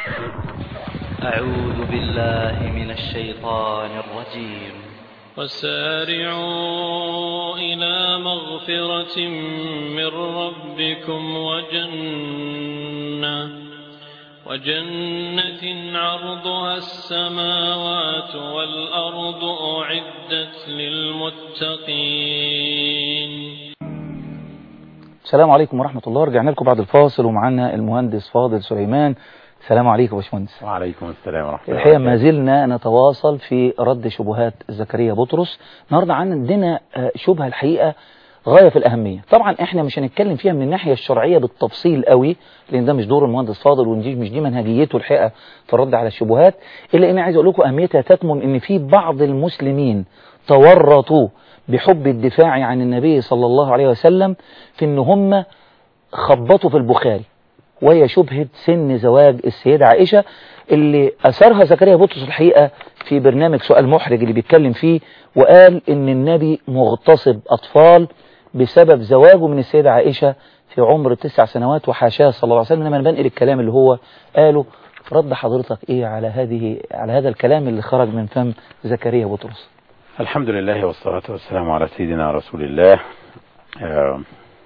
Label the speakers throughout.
Speaker 1: أعوذ بالله من الشيطان الرجيم
Speaker 2: وسارعوا إلى مغفرة من ربكم وجنة وجنة عرضها السماوات والأرض أعدت للمتقين
Speaker 3: السلام عليكم ورحمة الله رجعنا لكم بعد الفاصل ومعنا المهندس فاضل سليمان السلام عليكم يا باشمهندس
Speaker 4: وعليكم السلام ورحمة الله
Speaker 3: الحقيقة ما زلنا نتواصل في رد شبهات زكريا بطرس النهاردة عندنا آه، شبهة الحقيقة غاية في الأهمية طبعا احنا مش هنتكلم فيها من الناحية الشرعية بالتفصيل قوي لأن ده مش دور المهندس فاضل ودي مش دي منهجيته الحقيقة في الرد على الشبهات إلا إن عايز أقول لكم أهميتها تكمن إن في بعض المسلمين تورطوا بحب الدفاع عن النبي صلى الله عليه وسلم في إن هم خبطوا في البخاري وهي شبهة سن زواج السيدة عائشة اللي أثرها زكريا بطرس الحقيقة في برنامج سؤال محرج اللي بيتكلم فيه وقال إن النبي مغتصب أطفال بسبب زواجه من السيدة عائشة في عمر تسع سنوات وحاشاه صلى الله عليه وسلم لما بنقل الكلام اللي هو قاله رد حضرتك إيه على هذه على هذا الكلام اللي خرج من فم زكريا بطرس
Speaker 4: الحمد لله والصلاة والسلام على سيدنا رسول الله آه،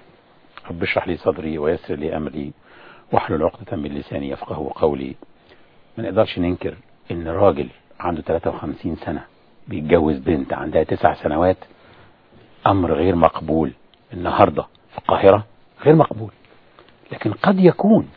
Speaker 4: رب اشرح لي صدري ويسر لي أمري واحلل عقدة من لساني يفقه قولي ما نقدرش ننكر ان راجل عنده 53 سنة بيتجوز بنت عندها تسع سنوات امر غير مقبول النهاردة في القاهرة غير مقبول لكن قد يكون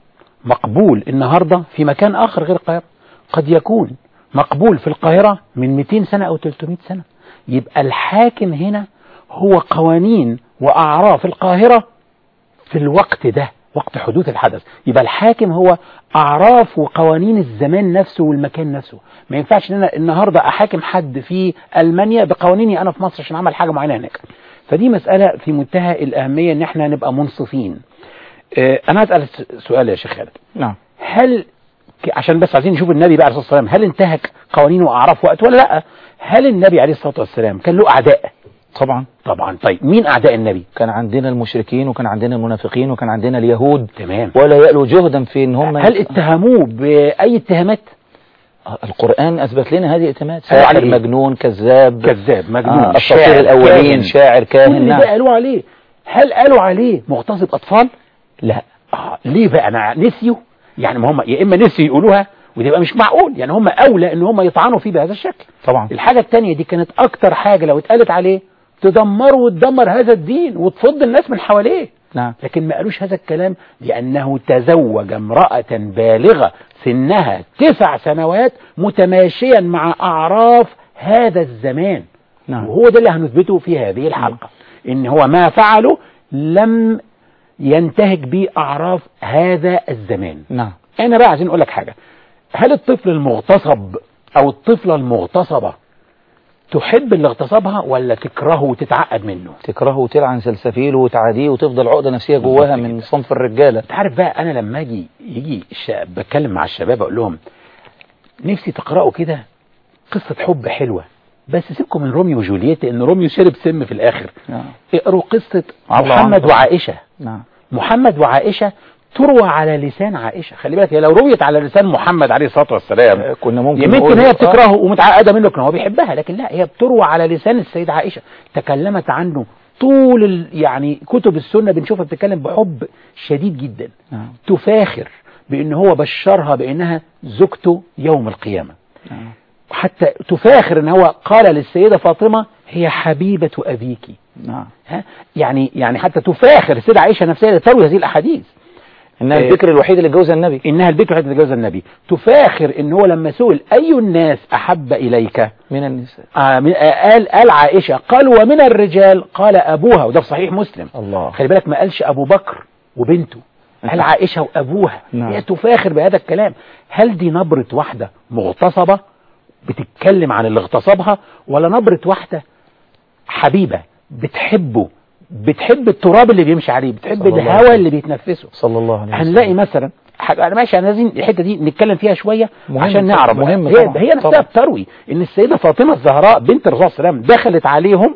Speaker 4: مقبول النهاردة في مكان اخر غير القاهرة قد يكون مقبول في القاهرة من 200 سنة او 300 سنة يبقى الحاكم هنا هو قوانين واعراف القاهرة في الوقت ده وقت حدوث الحدث يبقى الحاكم هو أعراف وقوانين الزمان نفسه والمكان نفسه ما ينفعش ان انا النهاردة أحاكم حد في ألمانيا بقوانيني أنا في مصر عشان عمل حاجة معينة هناك فدي مسألة في منتهى الأهمية ان احنا نبقى منصفين اه أنا هسأل سؤال يا شيخ خالد
Speaker 3: نعم
Speaker 4: هل ك- عشان بس عايزين نشوف النبي بقى عليه الصلاة والسلام هل انتهك قوانين وأعراف وقت ولا لا هل النبي عليه الصلاة والسلام كان له أعداء
Speaker 3: طبعا
Speaker 4: طبعا طيب مين أعداء النبي
Speaker 3: كان عندنا المشركين وكان عندنا المنافقين وكان عندنا اليهود
Speaker 4: تمام
Speaker 3: ولا يألوا جهدا في ان هم
Speaker 4: هل اتهموه بأي اتهامات
Speaker 3: آه، القرآن أثبت لنا هذه الاتهامات
Speaker 4: قالوا
Speaker 3: ساحر
Speaker 4: عليه إيه؟
Speaker 3: مجنون كذاب
Speaker 4: كذاب مجنون
Speaker 3: آه، الأساطير الأولين شاعر كاهن
Speaker 4: كل
Speaker 3: نعم.
Speaker 4: ده قالوا عليه هل قالوا عليه مغتصب أطفال
Speaker 3: لا
Speaker 4: آه ليه بقى أنا نسيوا يعني ما هم يا إما نسيوا يقولوها وده بقى مش معقول يعني هم أولى إن هم يطعنوا فيه بهذا الشكل
Speaker 3: طبعا
Speaker 4: الحاجة التانية دي كانت أكتر حاجة لو اتقالت عليه تدمر وتدمر هذا الدين وتفض الناس من حواليه
Speaker 3: نعم
Speaker 4: لكن ما قالوش هذا الكلام لأنه تزوج امرأة بالغة سنها تسع سنوات متماشيا مع أعراف هذا الزمان
Speaker 3: نعم
Speaker 4: وهو ده اللي هنثبته في هذه الحلقة إن هو ما فعله لم ينتهك به أعراف هذا الزمان
Speaker 3: نعم
Speaker 4: أنا بقى عايزين أقول لك حاجة هل الطفل المغتصب أو الطفلة المغتصبة تحب اللي اغتصبها ولا تكرهه وتتعقد منه
Speaker 3: تكرهه وتلعن سلسفيله وتعاديه وتفضل عقدة نفسية جواها
Speaker 4: بالظبط
Speaker 3: من
Speaker 4: كده.
Speaker 3: صنف الرجالة
Speaker 4: انت عارف بقى انا لما اجي يجي الشاب بتكلم مع الشباب اقول لهم نفسي تقراوا كده قصه حب حلوه بس سيبكم من روميو وجولييت لان روميو شرب سم في الاخر
Speaker 3: نعم
Speaker 4: اقروا قصه
Speaker 3: الله
Speaker 4: محمد
Speaker 3: عنه.
Speaker 4: وعائشه
Speaker 3: نعم
Speaker 4: محمد وعائشه تروى على لسان عائشه خلي بالك هي لو رويت على لسان محمد عليه الصلاه والسلام
Speaker 3: آه، كنا ممكن
Speaker 4: يمكن
Speaker 3: نقول-
Speaker 4: هي
Speaker 3: آه،
Speaker 4: بتكرهه ومتعقده منه لكن هو بيحبها لكن لا هي بتروى على لسان السيده عائشه تكلمت عنه طول ال... يعني كتب السنه بنشوفها بتتكلم بحب شديد جدا
Speaker 3: نعم
Speaker 4: تفاخر بان هو بشرها بانها زوجته يوم القيامه
Speaker 3: نعم
Speaker 4: حتى تفاخر ان هو قال للسيده فاطمه هي حبيبه ابيك
Speaker 3: نعم
Speaker 4: ها يعني يعني حتى تفاخر السيده عائشه نفسها تروي هذه الاحاديث
Speaker 3: إنها
Speaker 4: إيه.
Speaker 3: الذكر الوحيد اللي اتجوزها النبي
Speaker 4: انها البكر التي تجوز النبي تفاخر ان هو لما سئل اي الناس احب اليك
Speaker 3: من النساء
Speaker 4: آه من- آه قال قال عائشه قال ومن الرجال قال ابوها وده في صحيح مسلم
Speaker 3: الله
Speaker 4: خلي بالك ما قالش ابو بكر وبنته قال عائشه وابوها
Speaker 3: نعم.
Speaker 4: هي تفاخر بهذا الكلام هل دي نبره واحده مغتصبه بتتكلم عن اللي اغتصبها ولا نبره واحده حبيبه بتحبه بتحب التراب اللي بيمشي عليه بتحب
Speaker 3: صلى الله عليه
Speaker 4: الهواء
Speaker 3: وسلم.
Speaker 4: اللي بيتنفسه
Speaker 3: صلى الله عليه وسلم
Speaker 4: هنلاقي مثلا حاجة انا ماشي انا عايزين الحته دي نتكلم فيها شويه
Speaker 3: مهم
Speaker 4: عشان
Speaker 3: طبعا،
Speaker 4: نعرف
Speaker 3: مهم
Speaker 4: هي,
Speaker 3: طبعا،
Speaker 4: هي نفسها
Speaker 3: طبعا.
Speaker 4: بتروي ان السيده فاطمه الزهراء بنت الرسول صلى الله عليه وسلم دخلت عليهم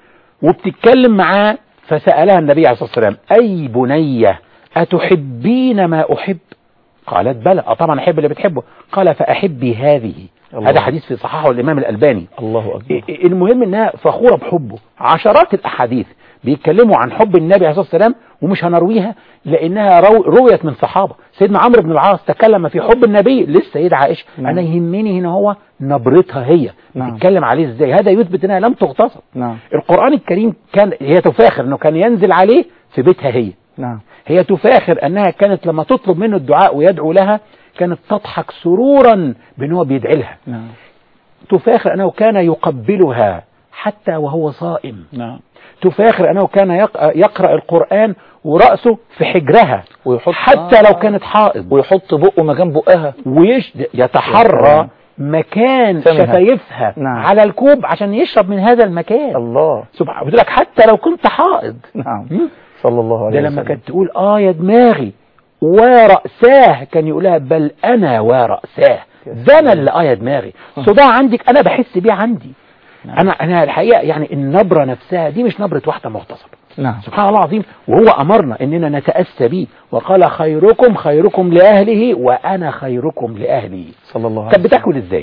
Speaker 4: وبتتكلم معاه فسالها النبي عليه الصلاه والسلام اي بنيه اتحبين ما احب قالت بلى اه طبعا احب اللي بتحبه قال فاحبي هذه
Speaker 3: الله.
Speaker 4: هذا حديث في صححه الامام الالباني
Speaker 3: الله أكبر
Speaker 4: إيه- المهم انها فخوره بحبه عشرات الاحاديث بيتكلموا عن حب النبي عليه الصلاه والسلام ومش هنرويها لانها رو رويت من صحابه سيدنا عمرو بن العاص تكلم في حب النبي للسيده عائشه
Speaker 3: نعم.
Speaker 4: انا يهمني هنا هو نبرتها هي
Speaker 3: نعم.
Speaker 4: بتتكلم عليه ازاي هذا يثبت انها لم تغتصب
Speaker 3: نعم
Speaker 4: القران الكريم كان هي تفاخر انه كان ينزل عليه في بيتها هي
Speaker 3: نعم
Speaker 4: هي تفاخر انها كانت لما تطلب منه الدعاء ويدعو لها كانت تضحك سرورا بان هو بيدعي لها
Speaker 3: نعم
Speaker 4: تفاخر انه كان يقبلها حتى وهو صائم
Speaker 3: نعم
Speaker 4: تفاخر انه كان يق- يقرا القران وراسه في حجرها
Speaker 3: ويحط
Speaker 4: حتى
Speaker 3: آه.
Speaker 4: لو كانت حائض
Speaker 3: ويحط بقه مكان بقها
Speaker 4: ويش يتحرى مكان
Speaker 3: فمها.
Speaker 4: شفايفها
Speaker 3: نعم.
Speaker 4: على الكوب عشان يشرب من هذا المكان
Speaker 3: الله
Speaker 4: سبحان بتقول لك حتى لو كنت حائض
Speaker 3: نعم
Speaker 4: مم.
Speaker 3: صلى الله عليه
Speaker 4: ده
Speaker 3: وسلم
Speaker 4: لما كانت تقول اه يا دماغي ورأساه كان يقولها بل انا ورأساه ده انا اللي اه يا دماغي صداع عندك انا بحس بيه عندي
Speaker 3: نعم.
Speaker 4: انا انا الحقيقه يعني النبره نفسها دي مش نبره واحده مغتصبه
Speaker 3: نعم
Speaker 4: سبحان الله العظيم وهو امرنا اننا نتاسى به وقال خيركم خيركم لاهله وانا خيركم لاهلي
Speaker 3: صلى الله عليه
Speaker 4: طب
Speaker 3: وسلم
Speaker 4: بتاكل ازاي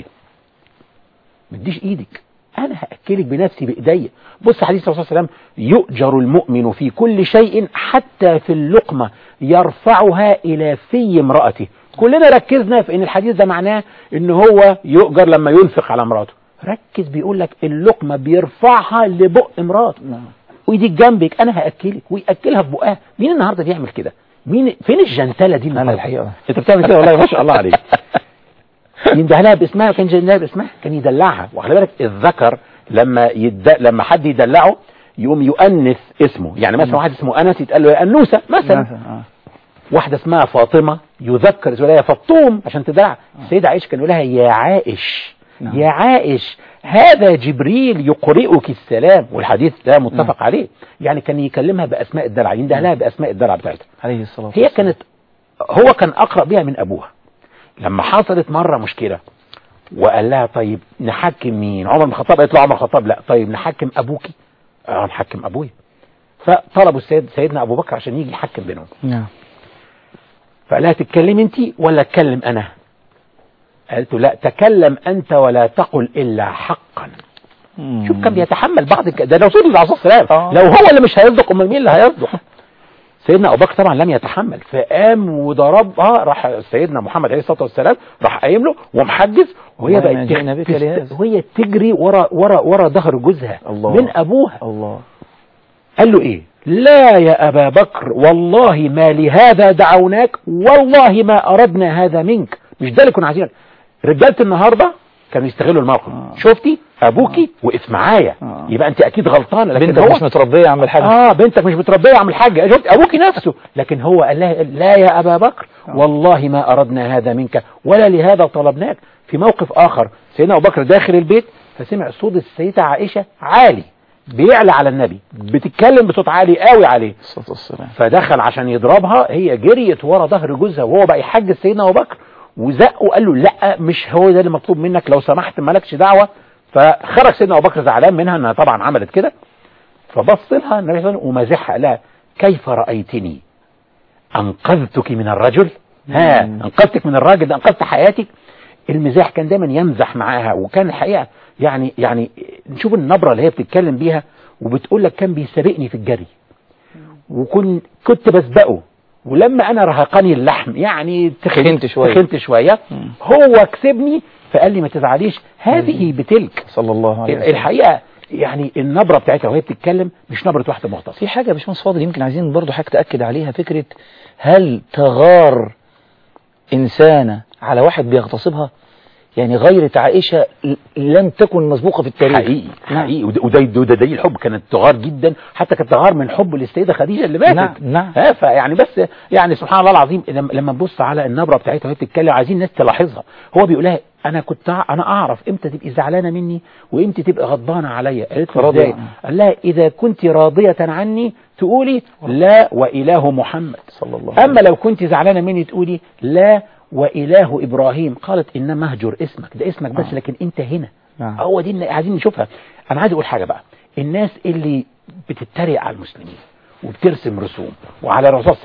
Speaker 4: ما تديش ايدك انا هاكلك بنفسي بايديا بص حديث الرسول صلى الله عليه وسلم يؤجر المؤمن في كل شيء حتى في اللقمه يرفعها الى في امراته كلنا ركزنا في ان الحديث ده معناه ان هو يؤجر لما ينفق على امراته ركز بيقول لك اللقمه بيرفعها لبق امراته
Speaker 3: نعم
Speaker 4: وايديك جنبك انا هاكلك وياكلها في بقها مين النهارده بيعمل كده مين فين الجنتله دي
Speaker 3: انا
Speaker 4: النهاردة؟
Speaker 3: الحقيقه
Speaker 4: انت بتعمل كده والله ما شاء الله عليك ينده لها باسمها كان ينده باسمها كان يدلعها وخلي بالك الذكر لما يد... لما حد يدلعه يقوم يؤنث اسمه يعني مثلا واحد اسمه انس يتقال له يا انوسه مثلا
Speaker 3: مثلا آه.
Speaker 4: واحده اسمها فاطمه يذكر اسمها يا فطوم عشان تدلع السيده عائشه كان يقول لها يا عائش
Speaker 3: نعم.
Speaker 4: يا عائش هذا جبريل يقرئك السلام والحديث ده متفق عليه يعني كان يكلمها باسماء الدلع ينده لها باسماء الدلع بتاعتها
Speaker 3: عليه الصلاه
Speaker 4: هي
Speaker 3: والسلام.
Speaker 4: كانت هو كان اقرا بها من ابوها لما حصلت مره مشكله وقال لها طيب نحكم مين عمر بن الخطاب قالت له عمر الخطاب لا طيب نحكم ابوكي اه نحكم ابويا فطلبوا السيد سيدنا ابو بكر عشان يجي يحكم بينهم
Speaker 3: نعم
Speaker 4: فقال لها تتكلم انت ولا اتكلم انا قالت له لا تكلم انت ولا تقل الا حقا شوف كان بيتحمل بعض الك... ده رسول الله عليه الصلاه والسلام
Speaker 3: آه.
Speaker 4: لو هو اللي مش هيصدق امال مين اللي هيصدق سيدنا ابو بكر طبعا لم يتحمل فقام وضربها راح سيدنا محمد عليه الصلاه والسلام راح قايم له ومحجز وهي
Speaker 3: والله ما
Speaker 4: بقت
Speaker 3: جئنا بك
Speaker 4: تست-
Speaker 3: لهذا.
Speaker 4: وهي تجري ورا ورا ورا ظهر جوزها
Speaker 3: الله.
Speaker 4: من ابوها
Speaker 3: الله
Speaker 4: قال له ايه لا يا ابا بكر والله ما لهذا دعوناك والله ما اردنا هذا منك مش ده اللي كنا عايزينك رجاله النهارده كانوا يستغلوا الموقف
Speaker 3: آه.
Speaker 4: شفتي ابوكي وقف معايا
Speaker 3: آه.
Speaker 4: يبقى انت اكيد غلطانه لكن
Speaker 3: بنتك
Speaker 4: هو
Speaker 3: مش متربيه يا عم الحاج
Speaker 4: اه بنتك مش متربيه يا عم الحاج شفت ابوكي نفسه لكن هو قال لها لا يا ابا بكر
Speaker 3: آه.
Speaker 4: والله ما اردنا هذا منك ولا لهذا طلبناك في موقف اخر سيدنا ابو بكر داخل البيت فسمع صوت السيده عائشه عالي بيعلى على النبي بتتكلم بصوت عالي قوي عليه
Speaker 3: الصلاه والسلام
Speaker 4: فدخل عشان يضربها هي جريت ورا ظهر جوزها وهو بقى يحجز سيدنا ابو بكر وزقه وقال له لا مش هو ده اللي مطلوب منك لو سمحت مالكش دعوه فخرج سيدنا ابو بكر زعلان منها انها طبعا عملت كده فبص لها النبي صلى الله عليه وسلم ومازحها قال لها كيف رايتني انقذتك من الرجل ها
Speaker 3: مم.
Speaker 4: انقذتك من الراجل ده انقذت حياتك المزاح كان دايما يمزح معاها وكان الحقيقه يعني يعني نشوف النبره اللي هي بتتكلم بيها وبتقول لك كان بيسابقني في الجري وكنت كنت بسبقه ولما انا رهقني اللحم يعني
Speaker 3: تخنت شوية.
Speaker 4: تخنت شويه
Speaker 3: مم.
Speaker 4: هو كسبني فقال لي ما تزعليش هذه بتلك
Speaker 3: صلى الله عليه وسلم
Speaker 4: الحقيقه يعني النبره بتاعتها وهي بتتكلم مش نبره واحده مغتصبه
Speaker 3: في حاجة يا باشمهندس فاضل يمكن عايزين برضو حاجة تأكد عليها فكرة هل تغار إنسانة على واحد بيغتصبها يعني غيرة عائشة ل- لم تكن مسبوقة في التاريخ
Speaker 4: حقيقي
Speaker 3: نعم.
Speaker 4: حقيقي وده وده وده دليل حب كانت تغار جدا حتى كانت تغار من حب للسيده خديجه اللي ماتت
Speaker 3: نعم، نعم.
Speaker 4: ها فيعني بس يعني سبحان الله العظيم لما لما نبص على النبره بتاعتها وهي بتتكلم عايزين الناس تلاحظها هو بيقول لها انا كنت ع- انا اعرف امتى تبقي زعلانه مني وامتى تبقى غضبانه عليا قالت له
Speaker 3: راضية
Speaker 4: ازاي
Speaker 3: عنه.
Speaker 4: قال لها اذا كنت راضيه عني تقولي لا واله محمد
Speaker 3: صلى الله عليه
Speaker 4: اما لو كنت زعلانه مني تقولي لا واله ابراهيم قالت انما اهجر اسمك ده اسمك بس
Speaker 3: آه.
Speaker 4: لكن انت هنا
Speaker 3: نعم.
Speaker 4: هو دي اللي عايزين نشوفها انا عايز اقول حاجه بقى الناس اللي بتتريق على المسلمين وبترسم رسوم وعلى الرسول صلى الله عليه وسلم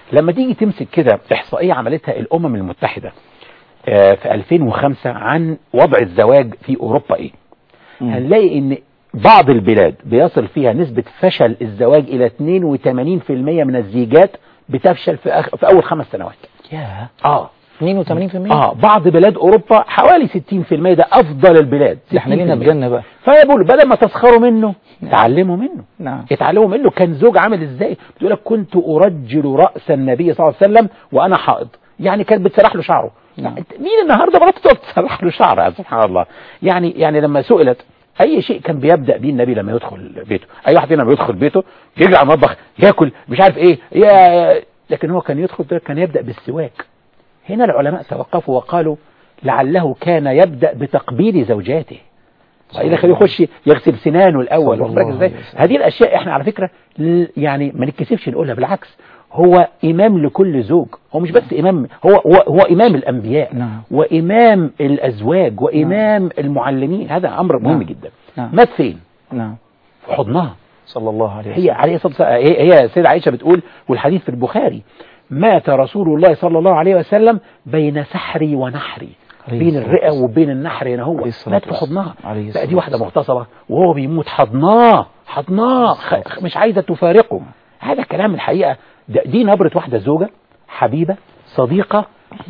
Speaker 4: لما تيجي تمسك كده احصائيه عملتها الامم المتحده آه، في 2005 عن وضع الزواج في اوروبا ايه
Speaker 3: مم.
Speaker 4: هنلاقي ان بعض البلاد بيصل فيها نسبة فشل الزواج الى 82% من الزيجات بتفشل في, أخ... في اول خمس سنوات
Speaker 3: يا
Speaker 4: اه
Speaker 3: 82%
Speaker 4: اه بعض بلاد اوروبا حوالي 60% ده افضل البلاد
Speaker 3: ده احنا لينا
Speaker 4: 60%.
Speaker 3: بجنة بقى
Speaker 4: فانا بقول بدل ما تسخروا منه تعلموا منه
Speaker 3: نعم
Speaker 4: اتعلموا منه كان زوج عامل ازاي بتقول لك كنت ارجل راس النبي صلى الله عليه وسلم وانا حائض يعني كانت بتسرح له شعره
Speaker 3: نعم.
Speaker 4: يعني أنت مين النهارده مراته تقعد تسرح له شعره سبحان الله يعني يعني لما سئلت اي شيء كان بيبدا بيه النبي لما يدخل بيته اي واحد فينا لما يدخل بيته يجري على المطبخ ياكل مش عارف ايه يا لكن هو كان يدخل كان يبدا بالسواك هنا العلماء توقفوا وقالوا لعله كان يبدا بتقبيل زوجاته إذا خليه يخش يغسل سنانه الأول
Speaker 3: صلى
Speaker 4: واخد بالك
Speaker 3: الله
Speaker 4: ازاي
Speaker 3: عليه وسلم.
Speaker 4: هذه الأشياء احنا على فكرة ل- يعني ما نتكسفش نقولها بالعكس هو إمام لكل زوج هو مش بس إمام هو هو, هو إمام الأنبياء
Speaker 3: نعم.
Speaker 4: وإمام الأزواج وإمام المعلمين هذا أمر مهم
Speaker 3: نعم.
Speaker 4: جدا
Speaker 3: نعم.
Speaker 4: مات فين
Speaker 3: نعم
Speaker 4: في حضنها
Speaker 3: صلى الله عليه وسلم
Speaker 4: هي عليه الصلاة والسلام هي هي السيدة عائشة بتقول والحديث في البخاري مات رسول الله صلى الله عليه وسلم بين سحري ونحري
Speaker 3: عليه
Speaker 4: بين
Speaker 3: الصلاة
Speaker 4: الرئة
Speaker 3: والسلام.
Speaker 4: وبين النحر هنا هو
Speaker 3: عليه الصلاة
Speaker 4: مات في
Speaker 3: والسلام.
Speaker 4: حضنها
Speaker 3: عليه
Speaker 4: بقى
Speaker 3: الصلاة
Speaker 4: دي واحدة
Speaker 3: والسلام.
Speaker 4: مغتصبة وهو بيموت حضناه حضناه خ- مش عايزة تفارقه هذا كلام الحقيقة ده- دي نبرة واحدة زوجة حبيبة صديقة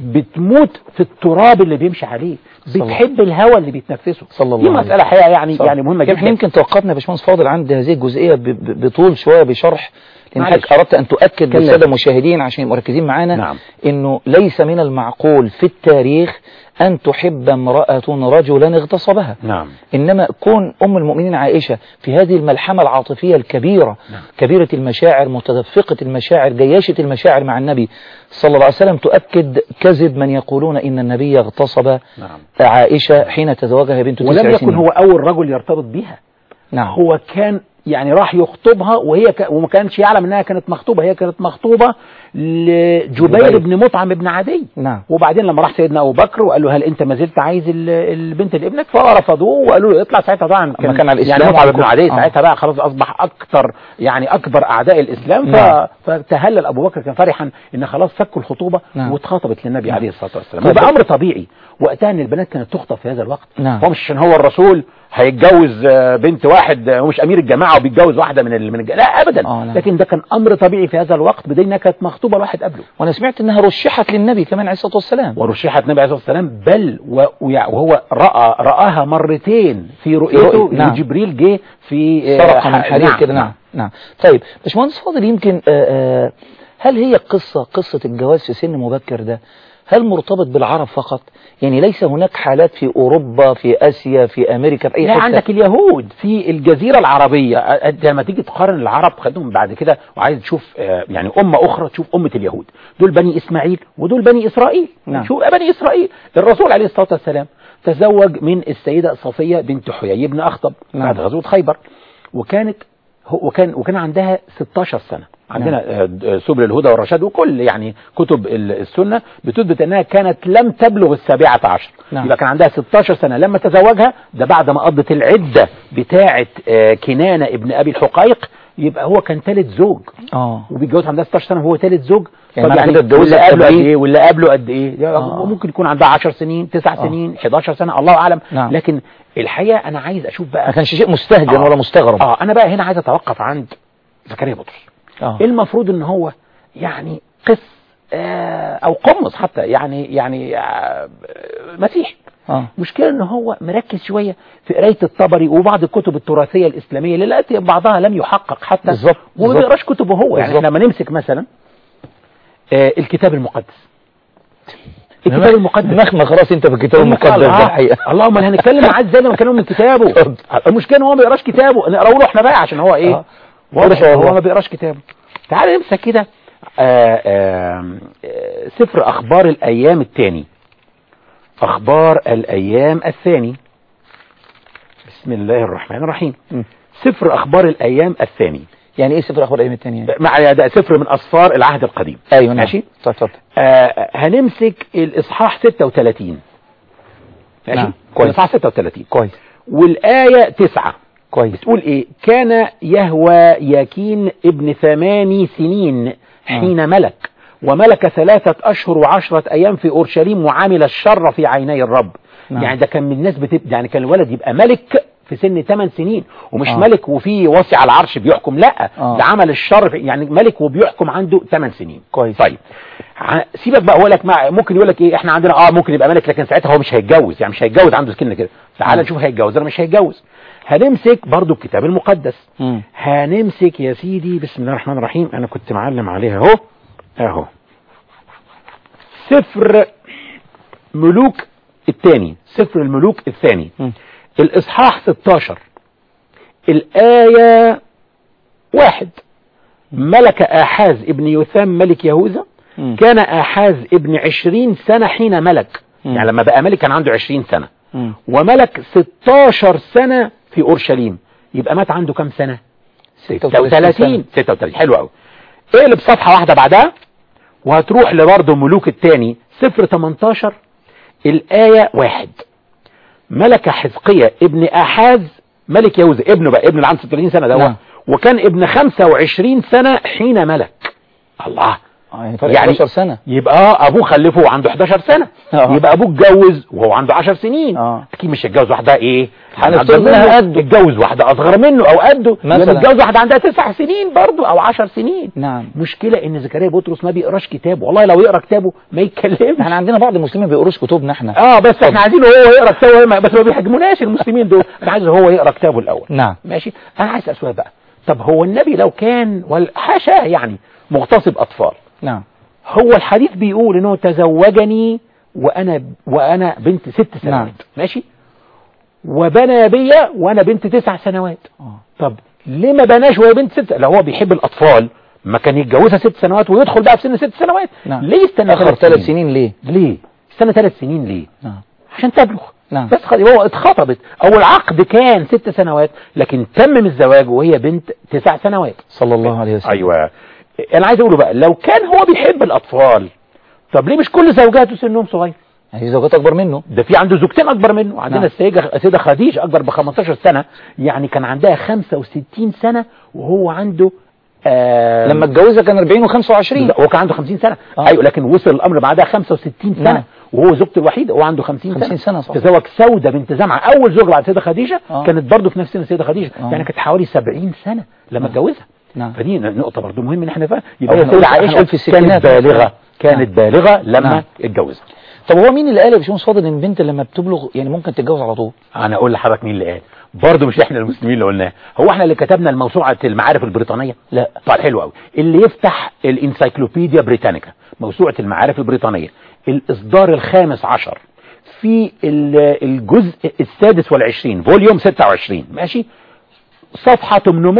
Speaker 4: بتموت في التراب اللي بيمشي عليه
Speaker 3: صلى-
Speaker 4: بتحب الهواء اللي بيتنفسه
Speaker 3: صلى الله
Speaker 4: دي
Speaker 3: عليه
Speaker 4: مسألة حقيقة يعني
Speaker 3: صح.
Speaker 4: يعني مهمة
Speaker 3: احنا
Speaker 4: جدا
Speaker 3: يمكن توقفنا يا باشمهندس فاضل عند هذه الجزئيه ب- ب- بطول شويه بشرح لان
Speaker 4: معلش.
Speaker 3: حضرتك اردت ان تؤكد
Speaker 4: كان
Speaker 3: للساده
Speaker 4: لازم.
Speaker 3: المشاهدين عشان يبقوا مركزين معانا
Speaker 4: نعم.
Speaker 3: انه ليس من المعقول في التاريخ ان تحب امراه رجلا اغتصبها
Speaker 4: نعم
Speaker 3: انما كون ام المؤمنين عائشه في هذه الملحمه العاطفيه الكبيره
Speaker 4: نعم.
Speaker 3: كبيره المشاعر متدفقه المشاعر جياشه المشاعر مع النبي صلى الله عليه وسلم تؤكد كذب من يقولون ان النبي اغتصب
Speaker 4: نعم
Speaker 3: عائشه حين تزوجها بنت تسع
Speaker 4: ولم يكن
Speaker 3: سنين
Speaker 4: هو أول رجل يرتبط بيها
Speaker 3: نعم
Speaker 4: هو كان يعني راح يخطبها وهي ك... وما كانش يعلم انها كانت مخطوبه هي كانت مخطوبه لجبير
Speaker 3: جبير.
Speaker 4: بن مطعم بن عدي
Speaker 3: نعم
Speaker 4: وبعدين لما راح سيدنا ابو بكر وقال له هل انت ما زلت عايز ال- البنت لابنك فرفضوه وقالوا له اطلع ساعتها طبعا
Speaker 3: أما كان على الإسلام
Speaker 4: يعني مطعم بن
Speaker 3: وعلى
Speaker 4: عدي
Speaker 3: الكفر. آه.
Speaker 4: ساعتها بقى خلاص اصبح اكثر يعني اكبر اعداء الاسلام ف...
Speaker 3: نعم.
Speaker 4: فتهلل ابو بكر كان فرحا ان خلاص فكوا الخطوبه
Speaker 3: نعم.
Speaker 4: واتخطبت للنبي
Speaker 3: نعم.
Speaker 4: عليه الصلاه والسلام
Speaker 3: طيب.
Speaker 4: يبقى امر طبيعي وقتها ان البنات كانت تخطب في هذا الوقت
Speaker 3: نعم.
Speaker 4: هو مش عشان هو الرسول هيتجوز آه، بنت واحد آه، هو مش امير الجماعه وبيتجوز واحده من ال... من الج... لا ابدا
Speaker 3: آه، نعم.
Speaker 4: لكن ده كان امر طبيعي في هذا الوقت بدين انها كانت مخطوبه لواحد قبله
Speaker 3: وانا سمعت انها رشحت للنبي كمان عليه الصلاه والسلام
Speaker 4: ورشحت النبي عليه الصلاه والسلام بل و... ويع- وهو راى راها مرتين في رؤيته
Speaker 3: رؤية، نعم.
Speaker 4: وجبريل جه في آه،
Speaker 3: سرق من
Speaker 4: ح-
Speaker 3: حرير كده نعم نعم طيب باشمهندس فاضل يمكن آه، آه، هل هي قصة قصة الجواز في سن مبكر ده هل مرتبط بالعرب فقط يعني ليس هناك حالات في أوروبا في آسيا في أمريكا في أي
Speaker 4: لا
Speaker 3: حتة
Speaker 4: عندك اليهود في الجزيرة العربية أ- أنت لما تيجي تقارن العرب خدهم بعد كده وعايز تشوف آه، يعني أمة أخرى تشوف أمة اليهود دول بني إسماعيل ودول بني إسرائيل
Speaker 3: نعم.
Speaker 4: شوف بني إسرائيل الرسول عليه الصلاة والسلام تزوج من السيدة صفية بنت حيي بن أخطب
Speaker 3: نعم.
Speaker 4: بعد غزوة خيبر وكانت هو- وكان وكان عندها 16 سنة عندنا آه، د- سبل الهدى والرشاد وكل يعني كتب ال- السنة بتثبت انها كانت لم تبلغ السابعة عشر
Speaker 3: نعم.
Speaker 4: يبقى كان عندها 16 سنة لما تزوجها ده بعد ما قضت العدة بتاعة آه، كنانة ابن ابي الحقيق يبقى هو كان ثالث زوج
Speaker 3: اه
Speaker 4: وبيتجوز عندها 16 سنة وهو ثالث زوج
Speaker 3: يعني
Speaker 4: طب
Speaker 3: معنى كده اتجوزها
Speaker 4: واللي قبله قد
Speaker 3: قبل
Speaker 4: ايه واللي قبله قد ايه
Speaker 3: آه.
Speaker 4: ممكن يكون عندها 10 سنين 9
Speaker 3: آه.
Speaker 4: سنين 11 سنة الله اعلم
Speaker 3: نعم.
Speaker 4: لكن الحقيقة انا عايز اشوف
Speaker 3: ما
Speaker 4: بقى
Speaker 3: كانش شيء مستهجن
Speaker 4: آه.
Speaker 3: ولا مستغرب
Speaker 4: اه انا بقى هنا عايز اتوقف عند زكريا بطرس
Speaker 3: اه
Speaker 4: المفروض ان هو يعني قس آه او قمص حتى يعني يعني آه مسيحي
Speaker 3: اه
Speaker 4: مشكلة ان هو مركز شوية في قراية الطبري وبعض الكتب التراثية الاسلامية اللي لقيت بعضها لم يحقق حتى
Speaker 3: بالظبط،
Speaker 4: وما
Speaker 3: بالظبط.
Speaker 4: بيقراش كتبه هو يعني
Speaker 3: بالظبط.
Speaker 4: احنا لما نمسك مثلا آه الكتاب المقدس الكتاب المقدس
Speaker 3: مهما خلاص انت في الكتاب المقدس ده
Speaker 4: آه،
Speaker 3: الحقيقة
Speaker 4: اللهم اللي هنتكلم معاه ازاي لما نكلمه من كتابه
Speaker 3: اتفضل.
Speaker 4: المشكله ان هو ما بيقراش كتابه نقراه له احنا بقى عشان هو ايه
Speaker 3: آه.
Speaker 4: واضح
Speaker 3: ما شاء
Speaker 4: هو
Speaker 3: الله.
Speaker 4: ما بيقراش كتابه تعال نمسك كده آه، آه، آه، سفر اخبار الايام الثاني اخبار الايام الثاني بسم الله الرحمن الرحيم
Speaker 3: م.
Speaker 4: سفر اخبار الايام الثاني
Speaker 3: يعني ايه سفر اخبار الايام الثانيه
Speaker 4: مع ده سفر من اسفار العهد القديم
Speaker 3: ايوه نعم
Speaker 4: ماشي
Speaker 3: طيب اتفضل
Speaker 4: آه هنمسك الاصحاح 36 ماشي
Speaker 3: نعم، كويس.
Speaker 4: الاصحاح 36
Speaker 3: كويس
Speaker 4: والآية تسعة
Speaker 3: كويس
Speaker 4: بتقول ايه كان يهوى ياكين ابن ثماني سنين حين ملك وملك ثلاثة أشهر وعشرة أيام في أورشليم وعمل الشر في عيني الرب
Speaker 3: نعم.
Speaker 4: يعني ده كان من الناس بتب... يعني كان الولد يبقى ملك في سن 8 سنين ومش
Speaker 3: آه.
Speaker 4: آه. ملك وفي وصي على العرش بيحكم لا
Speaker 3: آه.
Speaker 4: ده عمل الشر في... يعني ملك وبيحكم عنده 8 سنين
Speaker 3: كويس.
Speaker 4: طيب ع- سيبك بقى هو لك مع... ممكن يقول لك ايه احنا عندنا اه ممكن يبقى ملك لكن ساعتها هو مش هيتجوز يعني مش هيتجوز عنده سكن كده تعال
Speaker 3: آه.
Speaker 4: نشوف هيتجوز ولا مش هيتجوز هنمسك برضو الكتاب المقدس
Speaker 3: مم.
Speaker 4: هنمسك يا سيدي بسم الله الرحمن الرحيم انا كنت معلم عليها اهو اهو سفر ملوك الثاني سفر الملوك الثاني
Speaker 3: مم.
Speaker 4: الاصحاح 16 الايه واحد ملك احاز ابن يثام ملك يهوذا
Speaker 3: مم.
Speaker 4: كان احاز ابن عشرين سنة حين ملك
Speaker 3: مم.
Speaker 4: يعني لما بقى ملك كان عنده عشرين سنة
Speaker 3: مم.
Speaker 4: وملك 16 سنة في اورشليم يبقى مات عنده كام سنة 36 36 حلو قوي اقلب صفحة واحدة بعدها وهتروح لبرضه ملوك الثاني سفر 18 الآية واحد ملك حزقية ابن أحاز ملك يهوذا ابنه بقى ابن اللي عنده 36 سنة ده هو.
Speaker 3: نعم.
Speaker 4: وكان ابن 25 سنة حين ملك الله
Speaker 3: آه، يعني فرق
Speaker 4: يعني
Speaker 3: 11 سنة
Speaker 4: يبقى آه ابوه خلفه وعنده 11 سنة
Speaker 3: آه.
Speaker 4: يبقى ابوه اتجوز وهو عنده 10 سنين
Speaker 3: آه.
Speaker 4: اكيد مش هيتجوز واحده ايه
Speaker 3: هنفترض
Speaker 4: أكبر
Speaker 3: إنها
Speaker 4: منه.
Speaker 3: قده.
Speaker 4: اتجوز واحده اصغر منه او قده
Speaker 3: مثلاً.
Speaker 4: يبقى متجوز واحده عندها 9 سنين برضه او 10 سنين
Speaker 3: نعم
Speaker 4: مشكله ان زكريا بطرس ما بيقراش كتابه والله لو يقرا كتابه ما يتكلمش
Speaker 3: احنا عندنا بعض المسلمين ما بيقروش كتبنا احنا
Speaker 4: اه بس احنا عايزينه هو يقرا كتابه ما- بس ما بيحجموناش المسلمين دول انا عايز هو يقرا كتابه الاول
Speaker 3: نعم
Speaker 4: ماشي انا عايز اسال سؤال بقى طب هو النبي لو كان وال- حاشا يعني مغتصب اطفال
Speaker 3: نعم
Speaker 4: هو الحديث بيقول انه تزوجني وانا وانا بنت ست سنوات
Speaker 3: نعم.
Speaker 4: ماشي وبنى بي وانا بنت تسع سنوات
Speaker 3: آه.
Speaker 4: طب ليه ما بناش وهي بنت ست لو هو بيحب الاطفال ما كان يتجوزها ست سنوات ويدخل بقى في سن ست سنوات
Speaker 3: نعم.
Speaker 4: ليه استنى
Speaker 3: اخر ثلاث سنين ليه
Speaker 4: ليه استنى ثلاث سنين ليه
Speaker 3: نعم
Speaker 4: عشان تبلغ
Speaker 3: نعم.
Speaker 4: بس خد هو اتخطبت او العقد كان ست سنوات لكن تمم الزواج وهي بنت تسع سنوات
Speaker 3: صلى الله عليه وسلم
Speaker 4: ايوه انا عايز اقوله بقى لو كان هو بيحب الاطفال طب ليه مش كل زوجاته سنهم صغير
Speaker 3: هي زوجات اكبر منه
Speaker 4: ده في عنده زوجتين اكبر منه عندنا
Speaker 3: نعم.
Speaker 4: السيده السيده خديجه اكبر ب 15 سنه يعني كان عندها 65 سنه وهو عنده آه
Speaker 3: لما اتجوزها كان 40 و25
Speaker 4: هو كان عنده 50 سنه
Speaker 3: آه.
Speaker 4: ايوه لكن وصل الامر بعدها 65 سنه
Speaker 3: نعم.
Speaker 4: وهو زوجته الوحيده وهو عنده 50 سنه
Speaker 3: 50 سنة صح.
Speaker 4: تزوج سوده بنت زمعه اول زوجه بعد السيده خديجه
Speaker 3: آه.
Speaker 4: كانت برضه في نفس سن السيده خديجه
Speaker 3: آه.
Speaker 4: يعني كانت حوالي 70 سنه لما اتجوزها
Speaker 3: نعم
Speaker 4: فدي نقطه برضه مهم ان احنا فاهم
Speaker 3: أو
Speaker 4: يبقى هي
Speaker 3: هنقول-
Speaker 4: السيده عائشه
Speaker 3: هنقول في الستينات
Speaker 4: كانت بالغه كانت
Speaker 3: نعم.
Speaker 4: بالغه لما
Speaker 3: نعم.
Speaker 4: اتجوزها
Speaker 3: طب هو مين اللي قال يا باشمهندس فاضل ان البنت لما بتبلغ يعني ممكن تتجوز على طول
Speaker 4: انا اقول لحضرتك مين اللي قال برضه مش احنا المسلمين اللي قلناه هو احنا اللي كتبنا الموسوعه المعارف البريطانيه
Speaker 3: لا
Speaker 4: طيب حلو قوي اللي يفتح الانسايكلوبيديا بريتانيكا موسوعه المعارف البريطانيه الاصدار الخامس عشر في ال- الجزء السادس والعشرين فوليوم 26 ماشي صفحة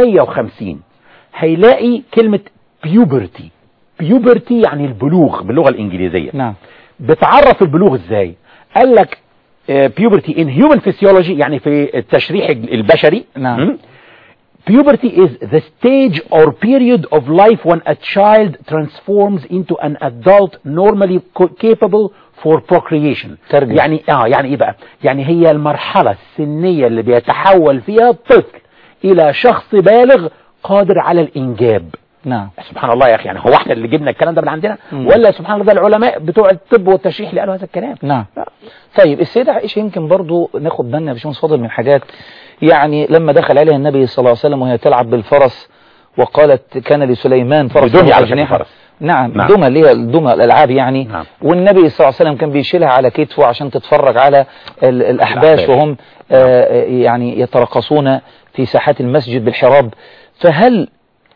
Speaker 4: 850 هيلاقي كلمة بيوبرتي بيوبرتي يعني البلوغ باللغة الإنجليزية
Speaker 3: نعم
Speaker 4: بتعرف البلوغ ازاي قال لك بيوبرتي ان هيومن فيسيولوجي يعني في التشريح البشري
Speaker 3: نعم.
Speaker 4: م? Puberty is the stage or period of life when a child transforms into an adult normally co- capable for procreation.
Speaker 3: ترجم.
Speaker 4: يعني اه يعني ايه بقى؟ يعني هي المرحلة السنية اللي بيتحول فيها الطفل إلى شخص بالغ قادر على الإنجاب.
Speaker 3: نعم
Speaker 4: سبحان الله يا اخي يعني هو احنا اللي جبنا الكلام ده من عندنا
Speaker 3: مم.
Speaker 4: ولا سبحان الله ده العلماء بتوع الطب والتشريح اللي قالوا هذا الكلام
Speaker 3: نعم طيب السيدة عائشة يمكن برضو ناخد بالنا يا باشمهندس فاضل من حاجات يعني لما دخل عليها النبي صلى الله عليه وسلم وهي تلعب بالفرس وقالت كان لسليمان فرس
Speaker 4: بدمية
Speaker 3: له
Speaker 4: على شكل
Speaker 3: أجنحة.
Speaker 4: فرس.
Speaker 3: نعم
Speaker 4: نعم.
Speaker 3: دمى اللي هي الدمى الالعاب يعني
Speaker 4: نعم.
Speaker 3: والنبي صلى الله عليه وسلم كان بيشيلها على كتفه عشان تتفرج على ال- الاحباش
Speaker 4: الأحباش.
Speaker 3: وهم آه يعني يترقصون في ساحات المسجد بالحراب فهل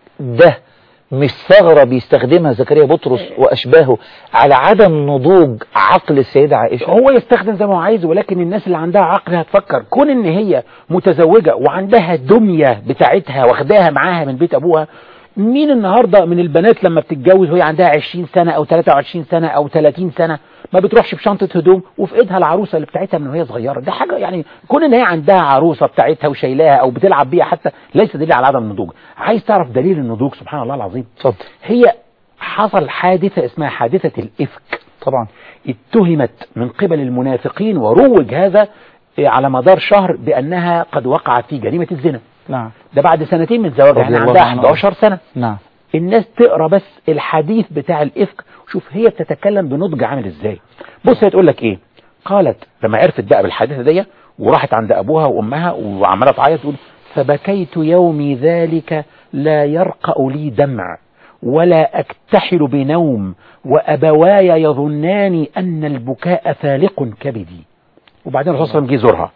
Speaker 3: ده مش ثغرة بيستخدمها زكريا بطرس وأشباهه على عدم نضوج عقل السيدة عائشة
Speaker 4: هو يستخدم زي ما هو عايز ولكن الناس اللي عندها عقل هتفكر كون ان هي متزوجة وعندها دمية بتاعتها واخداها معاها من بيت ابوها مين النهاردة من البنات لما بتتجوز وهي عندها 20 سنة او 23 سنة او 30 سنة ما بتروحش بشنطة هدوم وفي ايدها العروسة اللي بتاعتها من وهي صغيرة ده حاجة يعني كون ان هي عندها عروسة بتاعتها وشايلاها او بتلعب بيها حتى ليس دليل على عدم النضوج عايز تعرف دليل النضوج سبحان الله العظيم
Speaker 3: اتفضل
Speaker 4: هي حصل حادثة اسمها حادثة الإفك
Speaker 3: طبعا
Speaker 4: اتهمت من قبل المنافقين وروج هذا على مدار شهر بأنها قد وقعت في جريمة الزنا
Speaker 3: نعم
Speaker 4: ده بعد سنتين من زواجها
Speaker 3: رضي
Speaker 4: يعني
Speaker 3: الله
Speaker 4: عندها
Speaker 3: عنها.
Speaker 4: 11 سنة
Speaker 3: نعم
Speaker 4: الناس تقرا بس الحديث بتاع الافك شوف هي بتتكلم بنضج عامل ازاي بص هي تقول لك ايه قالت لما عرفت بقى بالحادثه دي وراحت عند ابوها وامها وعماله تعيط تقول فبكيت يومي ذلك لا يرقأ لي دمع ولا أكتحل بنوم وأبواي يظنان أن البكاء فالق كبدي وبعدين الرسول صلى الله عليه وسلم جه يزورها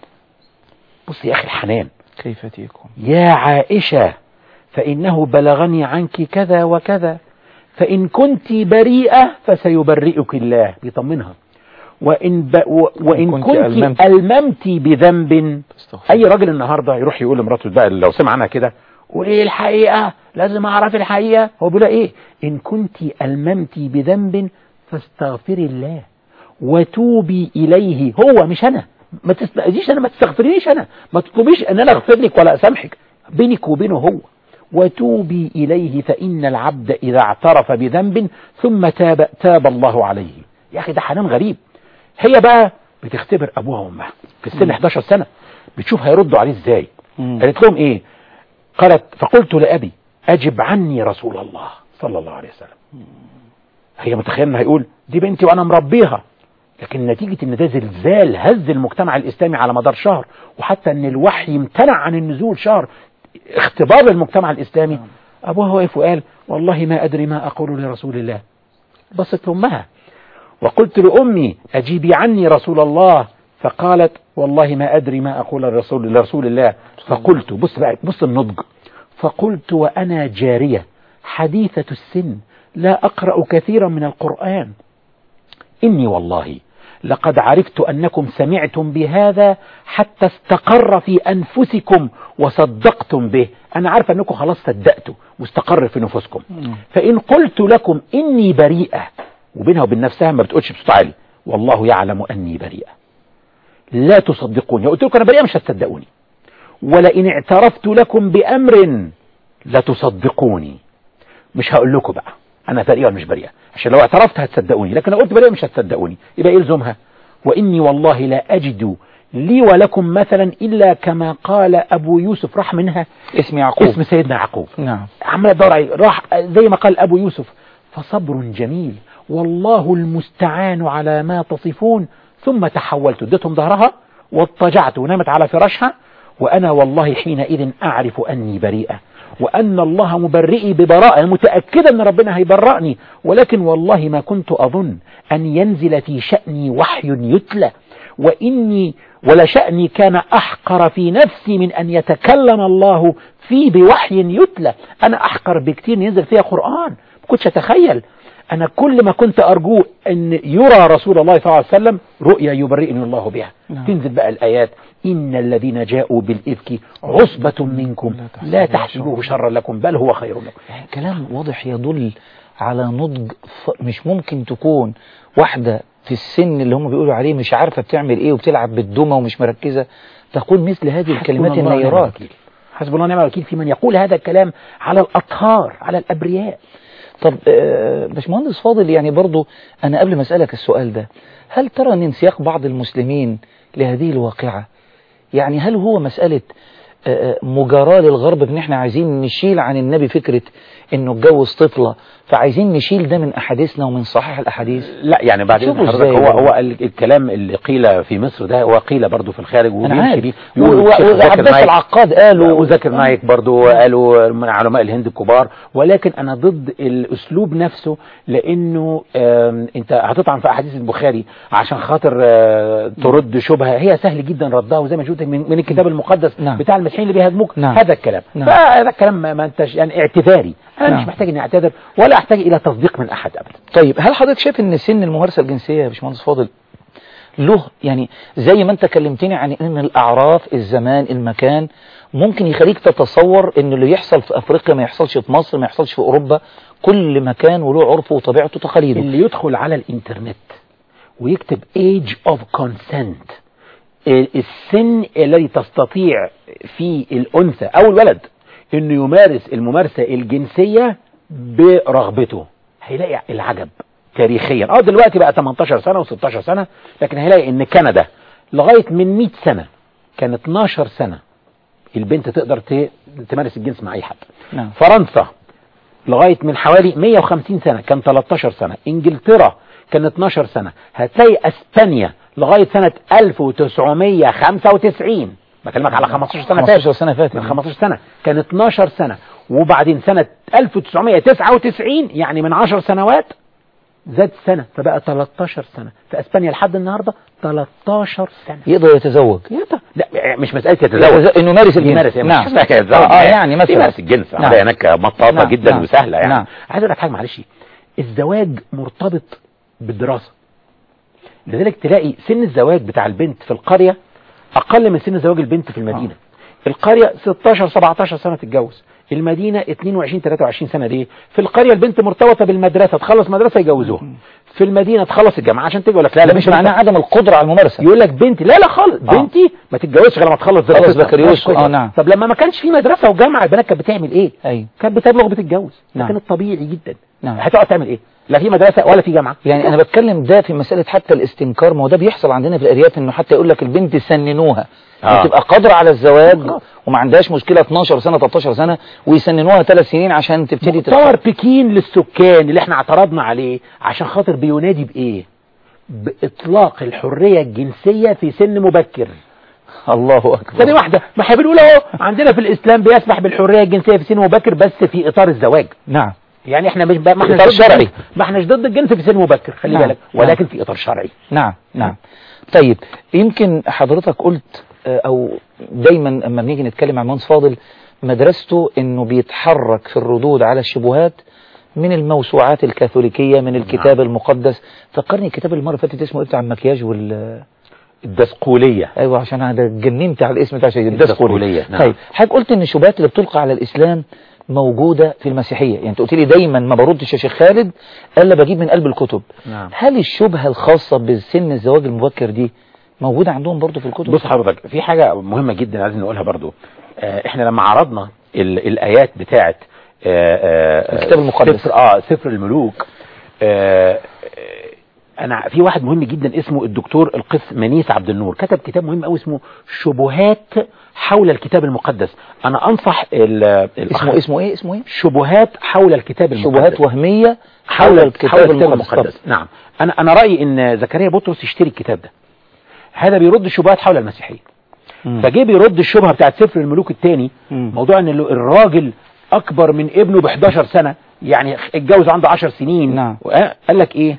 Speaker 4: بص يا أخي الحنان
Speaker 3: كيف تيكم
Speaker 4: يا عائشة فإنه بلغني عنك كذا وكذا فإن كنت بريئة فسيبرئك الله بيطمنها وإن, ب... و... وإن
Speaker 3: كنت
Speaker 4: كنت
Speaker 3: ألممت.
Speaker 4: ألممت بذنب
Speaker 3: استغفر
Speaker 4: اي راجل النهارده يروح يقول لمراته بقى لو سمع عنها كده وايه الحقيقه لازم اعرف الحقيقه هو بيقول لها ايه ان كنت الممت بذنب فاستغفري الله وتوبي اليه هو مش انا ما تستأذيش انا ما تستغفرينيش انا ما تطلبيش ان انا اغفر لك ولا اسامحك بينك وبينه هو وتوبي اليه فان العبد اذا اعترف بذنب ثم تاب تاب الله عليه يا اخي ده حنان غريب هي بقى بتختبر ابوها وامها في السن 11 سنه بتشوف هيردوا عليه ازاي
Speaker 3: مم.
Speaker 4: قالت لهم ايه قالت فقلت لابي اجب عني رسول الله صلى الله عليه وسلم هي متخيله انه هيقول دي بنتي وانا مربيها لكن نتيجة ان ده زلزال هز المجتمع الاسلامي على مدار شهر وحتى ان الوحي امتنع عن النزول شهر اختبار للمجتمع الاسلامي ابوها واقف وقال والله ما ادري ما اقول لرسول الله بصت لامها وقلت لأمي أجيبي عني رسول الله فقالت والله ما أدري ما أقول لرسول, لرسول الله فقلت بص بقى بص النضج فقلت وأنا جارية حديثة السن لا أقرأ كثيرا من القرآن إني والله لقد عرفت أنكم سمعتم بهذا حتى استقر في أنفسكم وصدقتم به أنا عارف أنكم خلاص صدقتوا واستقر في نفوسكم فإن قلت لكم إني بريئة وبينها وبين نفسها ما بتقولش بصوت عالي والله يعلم أني بريئة لا تصدقوني قلت لكم أنا بريئة مش هتصدقوني ولئن اعترفت لكم بأمر لا تصدقوني مش هقول لكم بقى أنا بريئة ولا مش بريئة عشان لو اعترفت هتصدقوني لكن لو قلت بريئة مش هتصدقوني يبقى يلزمها وإني والله لا أجد لي ولكم مثلا إلا كما قال أبو يوسف راح منها
Speaker 3: اسم يعقوب
Speaker 4: اسم سيدنا يعقوب
Speaker 3: نعم
Speaker 4: عمال ادور عليه راح زي ما قال ابو يوسف فصبر جميل والله المستعان على ما تصفون ثم تحولت اديتهم ظهرها واضطجعت ونامت على فراشها وانا والله حينئذ اعرف اني بريئه وان الله مبرئي ببراءه أنا متاكده ان ربنا هيبرأني ولكن والله ما كنت اظن ان ينزل في شاني وحي يتلى واني ولشأني كان أحقر في نفسي من أن يتكلم الله فيه بوحي يتلى أنا أحقر بكتير ينزل فيها قرآن ما كنتش أتخيل أنا كل ما كنت أرجوه أن يرى رسول الله صلى الله عليه وسلم رؤيا يبرئني الله بها
Speaker 3: نعم.
Speaker 4: تنزل بقى الآيات إن الذين جاءوا بالإفك عصبة منكم لا تحسبوه شرا لكم بل هو خير لكم
Speaker 3: يعني كلام واضح يدل على نضج ف- مش ممكن تكون واحدة في السن اللي هم بيقولوا عليه مش عارفة بتعمل ايه وبتلعب بالدمى ومش مركزة تقول مثل هذه الكلمات
Speaker 4: حسبنا الله ونعم
Speaker 3: النيرات
Speaker 4: الوكيل. حسب الله ونعم الوكيل في من يقول هذا الكلام على الأطهار على الأبرياء
Speaker 3: طب آه، باشمهندس فاضل يعني برضو أنا قبل ما أسألك السؤال ده هل ترى أن انسياق بعض المسلمين لهذه الواقعة يعني هل هو مسألة آه، آه، مجاراة للغرب بأن احنا عايزين نشيل عن النبي فكرة أنه اتجوز طفلة فعايزين نشيل ده من أحاديثنا ومن صحيح الأحاديث
Speaker 4: لا يعني بعدين
Speaker 3: شوفوا
Speaker 4: حضرتك
Speaker 3: إزاي
Speaker 4: هو
Speaker 3: برضه.
Speaker 4: هو ال- الكلام اللي قيل في مصر ده هو قيل برضه في الخارج
Speaker 3: أنا
Speaker 4: وبيمشي
Speaker 3: عارف
Speaker 4: بيه
Speaker 3: و-
Speaker 4: يقولوا
Speaker 3: و-
Speaker 4: الشيخ زكي
Speaker 3: وعباس
Speaker 4: نايك-
Speaker 3: العقاد قالوا
Speaker 4: وذاكر نايك برضو قالوا من علماء الهند الكبار ولكن انا ضد الاسلوب نفسه لانه آم، انت هتطعن في احاديث البخاري عشان خاطر آه، ترد شبهه هي سهل جدا ردها وزي ما شفت من, من الكتاب المقدس
Speaker 3: نعم.
Speaker 4: بتاع المسيحيين اللي بيهاجموك
Speaker 3: نعم.
Speaker 4: هذا الكلام
Speaker 3: نعم.
Speaker 4: فهذا الكلام ما ما انتش يعني اعتذاري انا
Speaker 3: نعم.
Speaker 4: مش محتاج اني اعتذر ولا احتاج الى تصديق من احد ابدا
Speaker 3: طيب هل حضرتك شايف ان سن الممارسه الجنسيه يا باشمهندس فاضل له يعني زي ما انت كلمتني عن ان الاعراف الزمان المكان ممكن يخليك تتصور ان اللي يحصل في افريقيا ما يحصلش في مصر ما يحصلش في اوروبا كل مكان وله عرفه وطبيعته وتقاليده
Speaker 4: اللي يدخل على الانترنت ويكتب age of consent السن الذي تستطيع فيه الأنثى أو الولد أنه يمارس الممارسة الجنسية برغبته هيلاقي العجب تاريخيا اه دلوقتي بقى 18 سنة و16 سنة لكن هيلاقي ان كندا لغاية من 100 سنة كان 12 سنة البنت تقدر ت- تمارس الجنس مع اي حد
Speaker 3: نعم.
Speaker 4: فرنسا لغاية من حوالي 150 سنة كان 13 سنة انجلترا كان 12 سنة هتلاقي اسبانيا لغاية سنة 1995 بكلمك على 15 سنة
Speaker 3: 15 سنة فاتت
Speaker 4: من 15 سنة كان 12 سنة وبعدين سنة 1999 يعني من 10 سنوات زاد سنة فبقى 13 سنة في اسبانيا لحد النهاردة 13 سنة
Speaker 3: يقدر يتزوج
Speaker 4: يقدر لا مش مسألة
Speaker 3: يتزوج
Speaker 4: يتزوج
Speaker 3: انه يمارس الجنس
Speaker 4: يمارس
Speaker 3: نعم
Speaker 4: مش مسألة يتزوج
Speaker 3: اه آه، يعني مثلا
Speaker 4: يمارس الجنس
Speaker 3: نعم.
Speaker 4: عملية هناك مطاطة
Speaker 3: نعم،
Speaker 4: جدا
Speaker 3: نعم،
Speaker 4: وسهلة يعني
Speaker 3: نعم.
Speaker 4: عايز اقول لك حاجة معلش الزواج مرتبط بالدراسة لذلك تلاقي سن الزواج بتاع البنت في القرية اقل من سن زواج البنت في المدينة القرية 16 17 سنة تتجوز المدينة 22 23 سنة ليه في القرية البنت مرتبطة بالمدرسة تخلص مدرسة يجوزوها في المدينة تخلص الجامعة عشان تيجي يقول لك لا
Speaker 3: ده
Speaker 4: لا
Speaker 3: مش معناه عدم القدرة على الممارسة
Speaker 4: يقول لك بنتي لا لا خالص
Speaker 3: آه.
Speaker 4: بنتي ما تتجوزش غير لما تخلص
Speaker 3: خلص
Speaker 4: دراستها
Speaker 3: بكالوريوس.
Speaker 4: ماشي.
Speaker 3: آه، نعم.
Speaker 4: طب لما ما كانش في مدرسة وجامعة البنات كانت بتعمل ايه
Speaker 3: ايوه
Speaker 4: كانت بتبلغ بتتجوز
Speaker 3: نعم.
Speaker 4: ده كان طبيعي جدا
Speaker 3: نعم.
Speaker 4: هتقعد تعمل ايه لا في مدرسة ولا في جامعة
Speaker 3: يعني انا بتكلم ده في مسألة حتى الاستنكار ما هو ده بيحصل عندنا في الارياف انه حتى يقول لك البنت سننوها
Speaker 4: آه.
Speaker 3: وتبقى قادرة على الزواج
Speaker 4: خلاص.
Speaker 3: وما عندهاش مشكلة 12 سنة 13 سنة ويسننوها ثلاث سنين عشان تبتدي
Speaker 4: مؤتمر
Speaker 3: تتخرج
Speaker 4: بكين للسكان اللي احنا اعترضنا عليه عشان خاطر بينادي بايه باطلاق الحرية الجنسية في سن مبكر
Speaker 3: الله اكبر
Speaker 4: ثانية واحدة ما احنا بنقول اهو عندنا في الاسلام بيسمح بالحرية الجنسية في سن مبكر بس في اطار الزواج
Speaker 3: نعم
Speaker 4: يعني احنا مش ما احنا
Speaker 3: إطار
Speaker 4: ضد
Speaker 3: شرعي.
Speaker 4: الجنس- ما احناش ضد الجنس في سن مبكر خلي
Speaker 3: نعم.
Speaker 4: بالك ولكن في اطار شرعي
Speaker 3: نعم نعم طيب يمكن حضرتك قلت آه، او دايما اما بنيجي نتكلم عن مهندس فاضل مدرسته انه بيتحرك في الردود على الشبهات من الموسوعات الكاثوليكية من الكتاب المقدس فكرني الكتاب المرة اللي فاتت اسمه ايه بتاع المكياج وال
Speaker 4: الدسقولية
Speaker 3: ايوه عشان انا اتجننت على الاسم بتاع شيء
Speaker 4: الدسقولية، نعم.
Speaker 3: طيب حضرتك قلت ان الشبهات اللي بتلقى على الاسلام موجودة في المسيحية يعني انت قلت لي دايما ما بردش يا شيخ خالد الا بجيب من قلب الكتب
Speaker 4: نعم.
Speaker 3: هل الشبهة الخاصة بسن الزواج المبكر دي موجودة عندهم برضو في الكتب
Speaker 4: بص حضرتك في حاجة مهمة جدا عايزين نقولها برضو آه، احنا لما عرضنا ال- الايات بتاعت آه، آه،
Speaker 3: الكتاب المقدس.
Speaker 4: سفر اه سفر الملوك آه، آه، انا في واحد مهم جدا اسمه الدكتور القس منيس عبد النور كتب كتاب مهم قوي اسمه شبهات حول الكتاب المقدس انا انصح ال- الأخ-
Speaker 3: اسمه اسمه ايه اسمه ايه
Speaker 4: شبهات حول الكتاب المقدس
Speaker 3: شبهات وهمية
Speaker 4: حول
Speaker 3: الكتاب المقدس
Speaker 4: نعم انا انا رايي ان زكريا بطرس يشتري الكتاب ده هذا بيرد الشبهات حول المسيحيه
Speaker 3: مم.
Speaker 4: فجه بيرد الشبهه بتاعت سفر الملوك الثاني
Speaker 3: مم.
Speaker 4: موضوع ان ال- الراجل اكبر من ابنه ب 11 سنه يعني اتجوز عنده 10 سنين
Speaker 3: نعم.
Speaker 4: وقال- قال لك ايه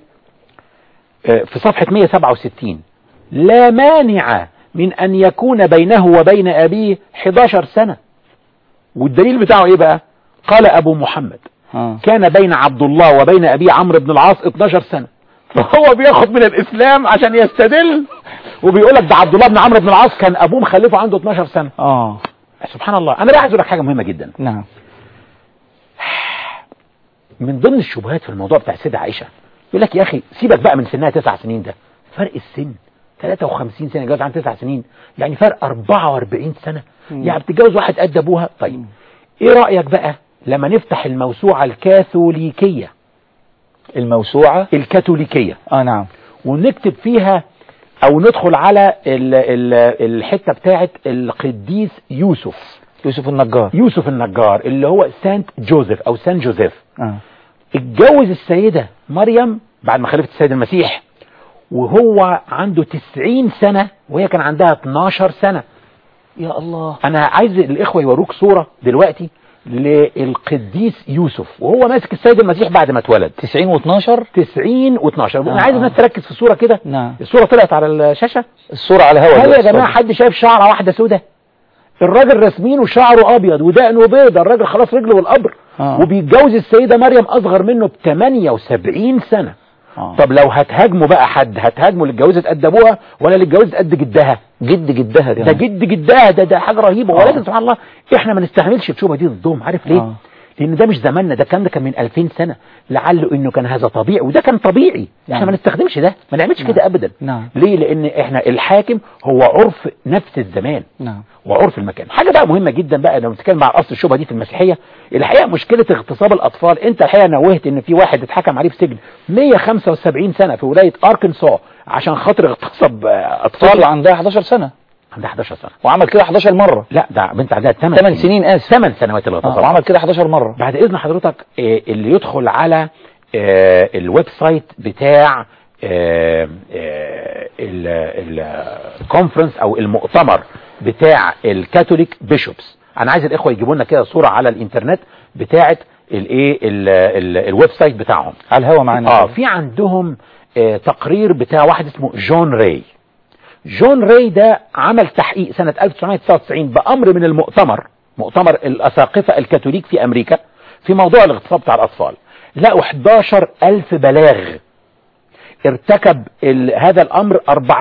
Speaker 4: آه، في صفحه 167 لا مانع من ان يكون بينه وبين ابيه 11 سنه والدليل بتاعه ايه بقى قال ابو محمد
Speaker 3: آه.
Speaker 4: كان بين عبد الله وبين ابيه عمرو بن العاص 12 سنة فهو بياخد من الاسلام عشان يستدل وبيقول لك ده عبد الله بن عمرو بن العاص كان ابوه مخلفه عنده 12 سنة
Speaker 3: اه
Speaker 4: سبحان الله انا بقى عايز اقول لك حاجه مهمه جدا
Speaker 3: نعم
Speaker 4: من ضمن الشبهات في الموضوع بتاع السيدة عائشة يقول لك يا اخي سيبك بقى من سنها تسع سنين ده فرق السن 53 سنة جواز عن تسع سنين يعني فرق 44 سنة يعني بتتجوز واحد قد ابوها طيب ايه رأيك بقى لما نفتح الموسوعة الكاثوليكية
Speaker 3: الموسوعة
Speaker 4: الكاثوليكية
Speaker 3: اه نعم
Speaker 4: ونكتب فيها او ندخل على ال ال الحتة بتاعت القديس يوسف
Speaker 3: يوسف النجار
Speaker 4: يوسف النجار اللي هو سانت جوزيف او سان جوزيف
Speaker 3: اه
Speaker 4: اتجوز السيدة مريم بعد ما خلفت السيد المسيح وهو عنده 90 سنة وهي كان عندها 12 سنة
Speaker 3: يا الله
Speaker 4: انا عايز الاخوة يوروك صورة دلوقتي للقديس يوسف وهو ماسك السيد المسيح بعد ما اتولد
Speaker 3: 90 و12
Speaker 4: 90 و12 انا
Speaker 3: آه،
Speaker 4: عايز
Speaker 3: آه.
Speaker 4: الناس تركز في الصورة كده
Speaker 3: نعم
Speaker 4: الصورة طلعت على الشاشة
Speaker 3: الصورة على هوا
Speaker 4: هل يا
Speaker 3: دلوقتي،
Speaker 4: جماعة
Speaker 3: اتفضل.
Speaker 4: حد شايف شعرة واحدة سودة الراجل رسمين وشعره ابيض ودقنه بيضة الراجل خلاص رجله والقبر
Speaker 3: آه.
Speaker 4: وبيتجوز السيدة مريم اصغر منه ب 78 سنة
Speaker 3: آه.
Speaker 4: طب لو هتهاجموا بقى حد هتهاجموا اللي اتجوزت قد ابوها ولا اللي اتجوزت قد جدها
Speaker 3: جد جدها
Speaker 4: ده
Speaker 3: كمان.
Speaker 4: جد جدها ده ده حاجة رهيبة
Speaker 3: آه.
Speaker 4: ولكن سبحان الله احنا ما نستحملش الشوبة دي ضدهم عارف ليه
Speaker 3: آه.
Speaker 4: لان ده مش زماننا ده الكلام ده كان من 2000 سنة لعله انه كان هذا طبيعي وده كان طبيعي
Speaker 3: نعم.
Speaker 4: احنا ما نستخدمش ده ما نعملش كده ابدا
Speaker 3: نعم.
Speaker 4: ليه لان احنا الحاكم هو عرف نفس الزمان
Speaker 3: نعم
Speaker 4: وعرف المكان حاجة بقى مهمة جدا بقى لو نتكلم على اصل الشبهه دي في المسيحية الحقيقة مشكلة اغتصاب الاطفال انت الحقيقة نوهت ان في واحد اتحكم عليه في سجن 175 سنة في ولاية اركنسو عشان خاطر اغتصب آه،
Speaker 3: طفل
Speaker 4: اطفال
Speaker 3: عندها 11 سنة
Speaker 4: عندها 11 سنه
Speaker 3: وعمل كده 11 مرة
Speaker 4: لا ده بنت عندها 8
Speaker 3: 8 سنين اسف
Speaker 4: 8 سنوات
Speaker 3: آه،
Speaker 4: الاغتصاب
Speaker 3: وعمل كده 11 مرة
Speaker 4: بعد اذن حضرتك آه، اللي يدخل على آه، الويب سايت بتاع الكونفرنس او المؤتمر بتاع الكاثوليك بيشوبس انا عايز الاخوه يجيبوا لنا كده صوره على الانترنت بتاعه الايه ال- ال- الويب سايت بتاعهم
Speaker 3: على الهوا معانا
Speaker 4: اه في عندهم آه، تقرير بتاع واحد اسمه جون راي جون راي ده عمل تحقيق سنة 1999 بأمر من المؤتمر مؤتمر الأساقفة الكاثوليك في أمريكا في موضوع الاغتصاب بتاع الأطفال لقوا 11 ألف بلاغ ارتكب ال- هذا الأمر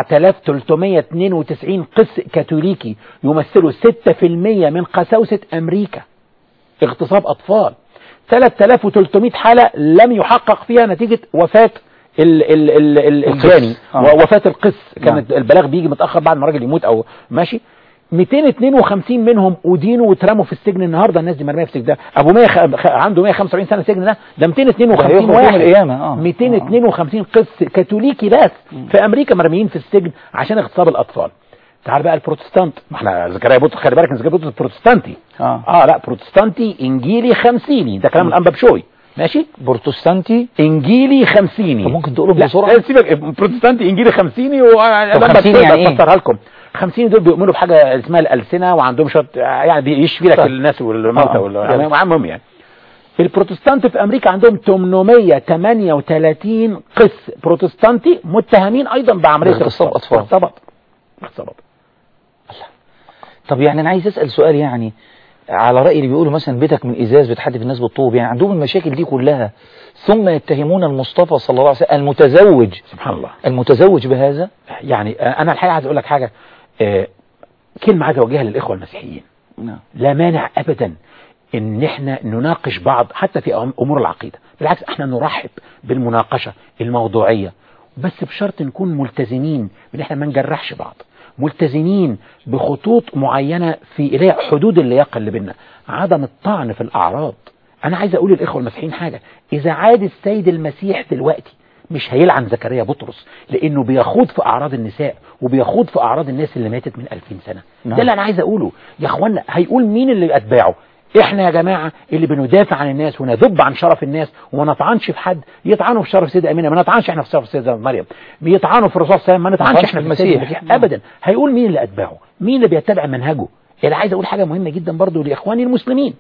Speaker 4: 4392 قس كاثوليكي يمثلوا 6% من قساوسة أمريكا اغتصاب أطفال 3300 حالة لم يحقق فيها نتيجة وفاة ال ال ال ال
Speaker 3: القس.
Speaker 4: الجاني
Speaker 3: آه.
Speaker 4: ووفاة القس كانت البلاغ بيجي متأخر بعد ما الراجل يموت أو ماشي 252 منهم أدينوا واترموا في السجن النهارده الناس دي مرميه في السجن ده ابو 100 خ... خ- عنده 175 سنه سجن ده ده 252
Speaker 3: هيخرج يوم
Speaker 4: واحد
Speaker 3: القيامة، آه.
Speaker 4: 252 قس كاثوليكي بس في امريكا مرميين في السجن عشان اغتصاب الاطفال تعال بقى البروتستانت ما احنا زكريا بطرس خلي بالك إن زكريا بطرس بروتستانتي
Speaker 3: اه
Speaker 4: اه لا بروتستانتي انجيلي خمسيني ده كلام الانبا بشوي ماشي
Speaker 3: بروتستانتي
Speaker 4: انجيلي خمسيني
Speaker 3: طب ممكن تقولهم
Speaker 4: لا،
Speaker 3: بسرعة؟
Speaker 4: لا، سيبك بروتستانتي انجيلي خمسيني و
Speaker 3: طب خمسيني يعني إيه؟
Speaker 4: افسرها لكم خمسيني دول بيؤمنوا بحاجه اسمها الالسنه وعندهم شويه يعني بيشفي لك
Speaker 3: طيب.
Speaker 4: الناس والموتى
Speaker 3: آه،
Speaker 4: وال-
Speaker 3: آه.
Speaker 4: يعني المهم يعني البروتستانت في امريكا عندهم 838 قس بروتستانتي متهمين ايضا بعمليه
Speaker 3: باغتصاب أطفال.
Speaker 4: اغتصاب اغتصاب
Speaker 3: طب يعني انا عايز اسال سؤال يعني على راي اللي بيقولوا مثلا بيتك من ازاز بتحدف الناس بالطوب يعني عندهم المشاكل دي كلها ثم يتهمون المصطفى صلى الله عليه وسلم المتزوج
Speaker 4: سبحان الله
Speaker 3: المتزوج بهذا
Speaker 4: يعني آه، انا الحقيقه عايز اقول لك حاجه آه، كلمه عايز اوجهها للاخوه المسيحيين
Speaker 3: نعم
Speaker 4: لا مانع ابدا ان احنا نناقش بعض حتى في أم- امور العقيده بالعكس احنا نرحب بالمناقشه الموضوعيه بس بشرط نكون ملتزمين بان احنا ما نجرحش بعض ملتزمين بخطوط معينه في اللي هي حدود اللياقه اللي بيننا عدم الطعن في الاعراض انا عايز اقول للاخوه المسيحيين حاجه اذا عاد السيد المسيح دلوقتي مش هيلعن زكريا بطرس لانه بيخوض في اعراض النساء وبيخوض في اعراض الناس اللي ماتت من 2000 سنه
Speaker 3: نعم.
Speaker 4: ده اللي انا عايز اقوله يا اخوانا هيقول مين اللي اتباعه احنا يا جماعه اللي بندافع عن الناس ونذب عن شرف الناس وما نطعنش في حد يطعنوا في شرف سيدة امينه ما نطعنش احنا في شرف سيدة مريم بيطعنوا في الرسول صلى الله عليه وسلم ما نطعنش
Speaker 3: نطعنش
Speaker 4: احنا
Speaker 3: في
Speaker 4: في السيد
Speaker 3: المسيح.
Speaker 4: المسيح ابدا هيقول مين اللي اتباعه مين اللي بيتبع منهجه اللي عايز اقول حاجه مهمه جدا برضو لاخواني المسلمين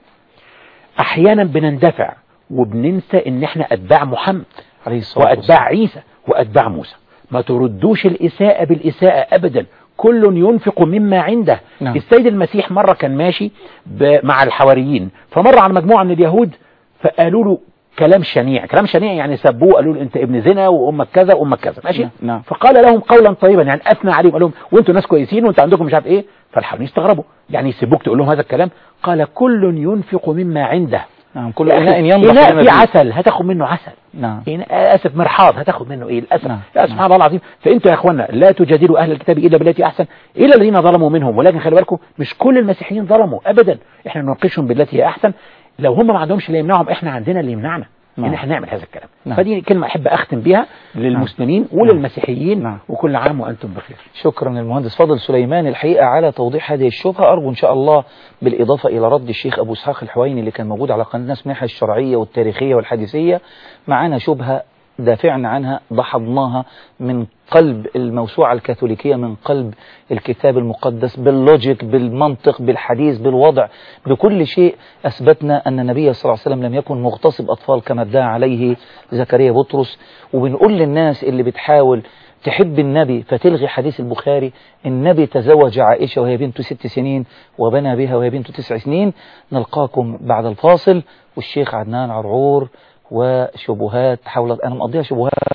Speaker 4: احيانا بنندفع وبننسى ان احنا اتباع محمد
Speaker 3: عليه الصلاه
Speaker 4: واتباع عيسى واتباع موسى ما تردوش الاساءة بالاساءة ابدا كل ينفق مما عنده
Speaker 3: نعم.
Speaker 4: السيد المسيح مرة كان ماشي ب- مع الحواريين فمر على مجموعة من اليهود فقالوا له كلام شنيع كلام شنيع يعني سبوه قالوا له انت ابن زنا وامك كذا وامك كذا ماشي
Speaker 3: نعم، نعم.
Speaker 4: فقال لهم قولا طيبا يعني اثنى عليهم قال لهم وانتوا ناس كويسين وانت عندكم مش عارف ايه فالحواريين استغربوا يعني يسيبوك تقول لهم هذا الكلام قال كل ينفق مما عنده
Speaker 3: نعم كل
Speaker 4: يا أخي،
Speaker 3: اناء ينضح
Speaker 4: إناء
Speaker 3: بما
Speaker 4: فيه
Speaker 3: فيه.
Speaker 4: عسل هتاخد منه عسل
Speaker 3: نعم
Speaker 4: إن اسف مرحاض هتاخد منه ايه للاسف
Speaker 3: نعم.
Speaker 4: يا سبحان الله العظيم فانتوا يا اخوانا لا تجادلوا اهل الكتاب الا بالتي احسن الا الذين ظلموا منهم ولكن خلي بالكم مش كل المسيحيين ظلموا ابدا احنا نناقشهم بالتي هي احسن لو هم ما عندهمش اللي يمنعهم احنا عندنا اللي يمنعنا
Speaker 3: نعم.
Speaker 4: ان احنا نعمل هذا الكلام
Speaker 3: نعم.
Speaker 4: فدي كلمه احب اختم بها للمسلمين وللمسيحيين
Speaker 3: نعم.
Speaker 4: وكل عام وانتم بخير
Speaker 3: شكرا للمهندس فاضل سليمان الحقيقة على توضيح هذه الشبهة أرجو إن شاء الله بالإضافة إلى رد الشيخ أبو إسحاق الحويني اللي كان موجود على قناة الناحية الشرعية والتاريخية والحديثية معانا شبهة دافعنا عنها دحضناها من قلب الموسوعة الكاثوليكية من قلب الكتاب المقدس باللوجيك بالمنطق بالحديث بالوضع بكل شيء أثبتنا أن النبي صلى الله عليه وسلم لم يكن مغتصب أطفال كما ادعى عليه زكريا بطرس وبنقول للناس اللي بتحاول تحب النبي فتلغي حديث البخاري النبي تزوج عائشة وهي بنت ست سنين وبنى بها وهي بنت تسع سنين نلقاكم بعد الفاصل والشيخ عدنان عرعور وشبهات حول أنا مقضيها شبهات